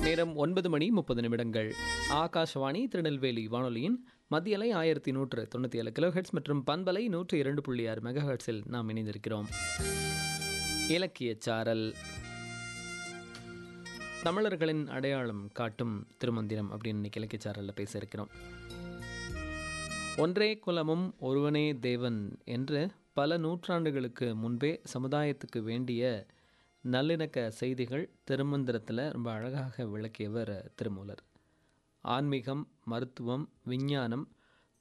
நேரம் ஒன்பது மணி முப்பது நிமிடங்கள் ஆகாஷவாணி திருநெல்வேலி வானொலியின் மத்தியலை ஆயிரத்தி நூற்று தொண்ணூற்றி ஏழு கிலோஹெட்ஸ் மற்றும் பண்பலை நூற்று இரண்டு புள்ளி ஆறு மெகாஹெட்ஸில் நாம் இணைந்திருக்கிறோம் இலக்கிய சாரல் தமிழர்களின் அடையாளம் காட்டும் திருமந்திரம் அப்படின்னு இன்னைக்கு இலக்கிய சாரலில் பேச இருக்கிறோம் ஒன்றே குலமும் ஒருவனே தேவன் என்று பல நூற்றாண்டுகளுக்கு முன்பே சமுதாயத்துக்கு வேண்டிய நல்லிணக்க செய்திகள் திருமந்திரத்தில் ரொம்ப அழகாக விளக்கியவர் திருமூலர் ஆன்மீகம் மருத்துவம் விஞ்ஞானம்